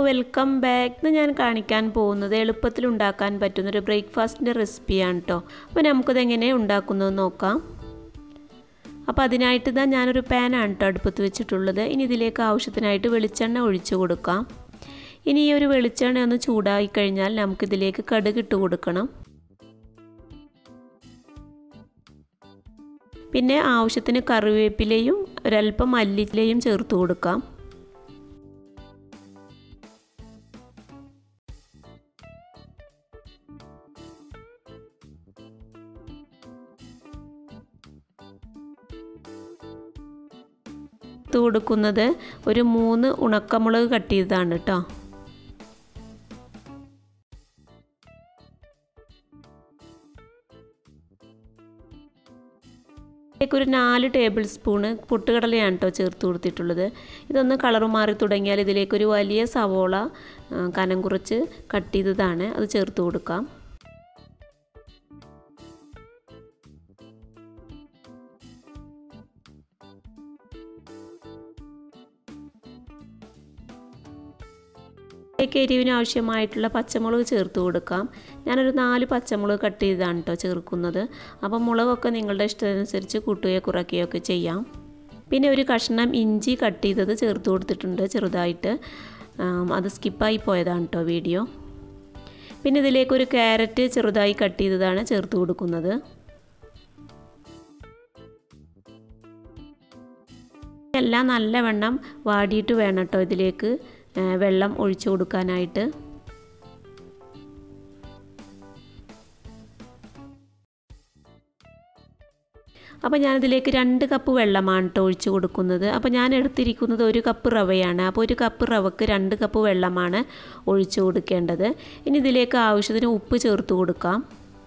welcome back എന്ന് ഞാൻ കാണിക്കാൻ പോകുന്നത് എളുപ്പത്തിൽ ഉണ്ടാക്കാൻ പറ്റുന്ന ഒരു ബ്രേക്ക്ഫാസ്റ്റിൻ്റെ റെസിപ്പിയാണ് കേട്ടോ അപ്പോൾ നമുക്കത് എങ്ങനെ ഉണ്ടാക്കുന്നത് നോക്കാം അപ്പോൾ അതിനായിട്ട് ഇതാ ഞാനൊരു പാനാണ് കേട്ടോ അടുപ്പത്ത് വെച്ചിട്ടുള്ളത് ഇനി ഇതിലേക്ക് ആവശ്യത്തിനായിട്ട് വെളിച്ചെണ്ണ ഒഴിച്ചു കൊടുക്കാം ഇനി ഈ ഒരു വെളിച്ചെണ്ണ ഒന്ന് ചൂടായി കഴിഞ്ഞാൽ നമുക്കിതിലേക്ക് കടുക് ഇട്ട് കൊടുക്കണം പിന്നെ ആവശ്യത്തിന് കറിവേപ്പിലയും ഒരല്പം മല്ലിയിലയും ചേർത്ത് കൊടുക്കാം ചേർത്ത് കൊടുക്കുന്നത് ഒരു മൂന്ന് ഉണക്കമുളക് കട്ട് ചെയ്തതാണ് കേട്ടോ ഇതിലേക്ക് ഒരു നാല് ടേബിൾ സ്പൂണ് പൊട്ടുകടലയാണ് കേട്ടോ ചേർത്ത് കൊടുത്തിട്ടുള്ളത് ഇതൊന്ന് കളർ മാറി തുടങ്ങിയാൽ ഇതിലേക്കൊരു വലിയ സവോള കനം കുറച്ച് കട്ട് ചെയ്തതാണ് അത് ചേർത്ത് കൊടുക്കാം ഇതിലേക്ക് എരിവിന് ആവശ്യമായിട്ടുള്ള പച്ചമുളക് ചേർത്ത് കൊടുക്കാം ഞാനൊരു നാല് പച്ചമുളക് കട്ട് ചെയ്താണ് കേട്ടോ ചേർക്കുന്നത് അപ്പം മുളകൊക്കെ നിങ്ങളുടെ ഇഷ്ടത്തിനനുസരിച്ച് കൂട്ടുകയോ കുറയ്ക്കുകയോ ഒക്കെ ചെയ്യാം പിന്നെ ഒരു കഷ്ണം ഇഞ്ചി കട്ട് ചെയ്തത് ചേർത്ത് കൊടുത്തിട്ടുണ്ട് ചെറുതായിട്ട് അത് സ്കിപ്പായി പോയതാണ് കേട്ടോ വീഡിയോ പിന്നെ ഇതിലേക്ക് ഒരു ക്യാരറ്റ് ചെറുതായി കട്ട് ചെയ്തതാണ് ചേർത്ത് കൊടുക്കുന്നത് എല്ലാം നല്ലവണ്ണം വാടിയിട്ട് വേണം കേട്ടോ ഇതിലേക്ക് വെള്ളം ഒഴിച്ചു കൊടുക്കാനായിട്ട് അപ്പോൾ ഞാനിതിലേക്ക് രണ്ട് കപ്പ് വെള്ളമാണ് കേട്ടോ ഒഴിച്ചു കൊടുക്കുന്നത് അപ്പോൾ ഞാൻ എടുത്തിരിക്കുന്നത് ഒരു കപ്പ് റവയാണ് അപ്പോൾ ഒരു കപ്പ് റവക്ക് രണ്ട് കപ്പ് വെള്ളമാണ് ഒഴിച്ചു കൊടുക്കേണ്ടത് ഇനി ഇതിലേക്ക് ആവശ്യത്തിന് ഉപ്പ് ചേർത്ത് കൊടുക്കാം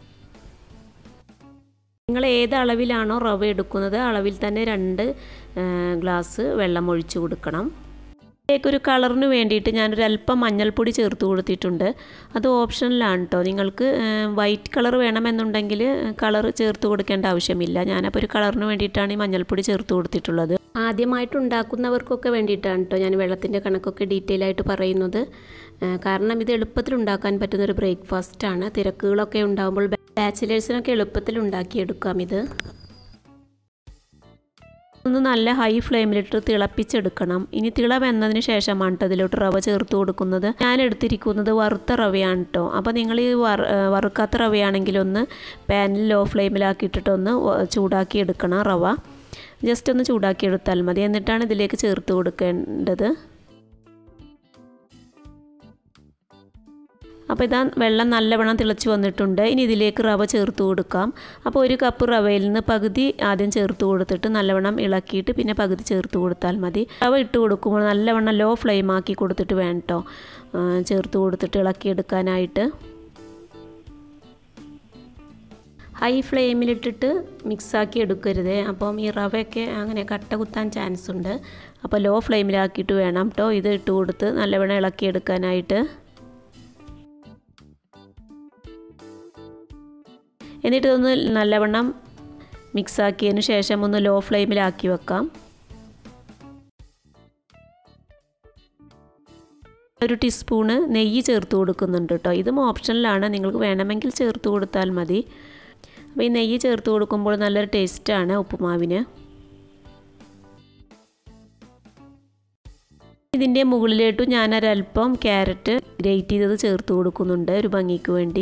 നിങ്ങൾ ഏത് അളവിലാണോ റവ എടുക്കുന്നത് അളവിൽ തന്നെ രണ്ട് ഗ്ലാസ് വെള്ളം ഒഴിച്ചു കൊടുക്കണം ഇതിലേക്കൊരു കളറിന് വേണ്ടിയിട്ട് ഞാനൊരു അല്പം മഞ്ഞൾപ്പൊടി ചേർത്ത് കൊടുത്തിട്ടുണ്ട് അത് ഓപ്ഷനിലാണ് കേട്ടോ നിങ്ങൾക്ക് വൈറ്റ് കളർ വേണമെന്നുണ്ടെങ്കിൽ കളർ ചേർത്ത് കൊടുക്കേണ്ട ആവശ്യമില്ല ഞാനപ്പോൾ ഒരു കളറിന് വേണ്ടിയിട്ടാണ് ഈ മഞ്ഞൾപ്പൊടി ചേർത്ത് കൊടുത്തിട്ടുള്ളത് ആദ്യമായിട്ട് ഉണ്ടാക്കുന്നവർക്കൊക്കെ വേണ്ടിയിട്ടാണ് കേട്ടോ ഞാൻ വെള്ളത്തിൻ്റെ കണക്കൊക്കെ ഡീറ്റെയിൽ ആയിട്ട് പറയുന്നത് കാരണം ഇത് എളുപ്പത്തിൽ ഉണ്ടാക്കാൻ പറ്റുന്ന ഒരു ബ്രേക്ക്ഫാസ്റ്റാണ് തിരക്കുകളൊക്കെ ഉണ്ടാകുമ്പോൾ ബാച്ചിലേഴ്സിനൊക്കെ എളുപ്പത്തിൽ ഉണ്ടാക്കിയെടുക്കാം ഇത് ഒന്ന് നല്ല ഹൈ ഫ്ലെയിമിലിട്ട് തിളപ്പിച്ചെടുക്കണം ഇനി തിള വെന്നതിന് ശേഷമാണ് കേട്ടോ ഇതിലോട്ട് റവ ചേർത്ത് കൊടുക്കുന്നത് ഞാൻ എടുത്തിരിക്കുന്നത് വറുത്ത റവയാണ് കേട്ടോ അപ്പോൾ നിങ്ങൾ ഈ വറുക്കാത്ത റവയാണെങ്കിൽ ഒന്ന് പാനിൽ ലോ ഫ്ലെയിമിലാക്കിയിട്ടിട്ടൊന്ന് ചൂടാക്കി എടുക്കണം റവ ജസ്റ്റ് ഒന്ന് ചൂടാക്കി എടുത്താൽ മതി എന്നിട്ടാണ് ഇതിലേക്ക് ചേർത്ത് കൊടുക്കേണ്ടത് അപ്പോൾ ഇതാ വെള്ളം നല്ലവണ്ണം തിളച്ച് വന്നിട്ടുണ്ട് ഇനി ഇതിലേക്ക് റവ ചേർത്ത് കൊടുക്കാം അപ്പോൾ ഒരു കപ്പ് റവയിൽ നിന്ന് പകുതി ആദ്യം ചേർത്ത് കൊടുത്തിട്ട് നല്ലവണ്ണം ഇളക്കിയിട്ട് പിന്നെ പകുതി ചേർത്ത് കൊടുത്താൽ മതി റവ ഇട്ട് കൊടുക്കുമ്പോൾ നല്ലവണ്ണം ലോ ഫ്ലെയിം ആക്കി കൊടുത്തിട്ട് വേണം കേട്ടോ ചേർത്ത് കൊടുത്തിട്ട് ഇളക്കിയെടുക്കാനായിട്ട് ഹൈ ഫ്ലെയിമിലിട്ടിട്ട് മിക്സാക്കി എടുക്കരുത് അപ്പം ഈ റവയൊക്കെ അങ്ങനെ കട്ട കുത്താൻ ചാൻസ് ഉണ്ട് അപ്പോൾ ലോ ഫ്ലെയിമിലാക്കിയിട്ട് വേണം കേട്ടോ ഇത് ഇട്ട് കൊടുത്ത് നല്ലവണ്ണം ഇളക്കിയെടുക്കാനായിട്ട് എന്നിട്ട് ഇതൊന്ന് നല്ലവണ്ണം മിക്സാക്കിയതിന് ശേഷം ഒന്ന് ലോ ഫ്ലെയിമിലാക്കി വെക്കാം ഒരു ടീസ്പൂണ് നെയ്യ് ചേർത്ത് കൊടുക്കുന്നുണ്ട് കേട്ടോ ഇതും ഓപ്ഷനിലാണ് നിങ്ങൾക്ക് വേണമെങ്കിൽ ചേർത്ത് കൊടുത്താൽ മതി അപ്പോൾ ഈ നെയ്യ് ചേർത്ത് കൊടുക്കുമ്പോൾ നല്ലൊരു ടേസ്റ്റാണ് ഉപ്പുമാവിന് ഇതിൻ്റെ മുകളിലേട്ടും ഞാനൊരല്പം ക്യാരറ്റ് ഗ്രേറ്റ് ചെയ്തത് ചേർത്ത് കൊടുക്കുന്നുണ്ട് ഒരു ഭംഗിക്ക് വേണ്ടി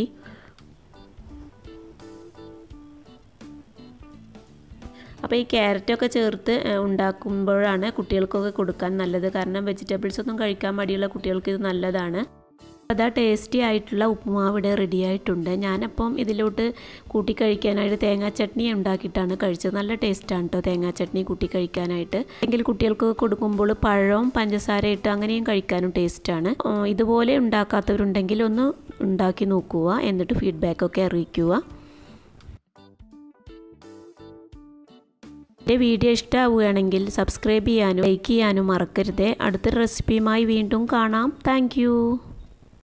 അപ്പോൾ ഈ ക്യാരറ്റൊക്കെ ചേർത്ത് ഉണ്ടാക്കുമ്പോഴാണ് കുട്ടികൾക്കൊക്കെ കൊടുക്കാൻ നല്ലത് കാരണം വെജിറ്റബിൾസ് ഒന്നും കഴിക്കാൻ മടിയുള്ള കുട്ടികൾക്ക് ഇത് നല്ലതാണ് അതാ ടേസ്റ്റി ആയിട്ടുള്ള ഉപ്പുമാവ് ഇവിടെ റെഡി ആയിട്ടുണ്ട് ഞാനപ്പം ഇതിലോട്ട് കൂട്ടി കഴിക്കാനായിട്ട് തേങ്ങാ ചട്നി ഉണ്ടാക്കിയിട്ടാണ് കഴിച്ചത് നല്ല ടേസ്റ്റാണ് കേട്ടോ തേങ്ങാ ചട്നി കൂട്ടി കഴിക്കാനായിട്ട് അല്ലെങ്കിൽ കുട്ടികൾക്ക് കൊടുക്കുമ്പോൾ പഴവും പഞ്ചസാര ഇട്ട് അങ്ങനെയും കഴിക്കാനും ടേസ്റ്റാണ് ഇതുപോലെ ഉണ്ടാക്കാത്തവരുണ്ടെങ്കിൽ ഒന്ന് ഉണ്ടാക്കി നോക്കുക എന്നിട്ട് ഫീഡ്ബാക്കൊക്കെ അറിയിക്കുക എൻ്റെ വീഡിയോ ഇഷ്ടമാവുകയാണെങ്കിൽ സബ്സ്ക്രൈബ് ചെയ്യാനും ലൈക്ക് ചെയ്യാനും മറക്കരുത് അടുത്ത റെസിപ്പിയുമായി വീണ്ടും കാണാം താങ്ക്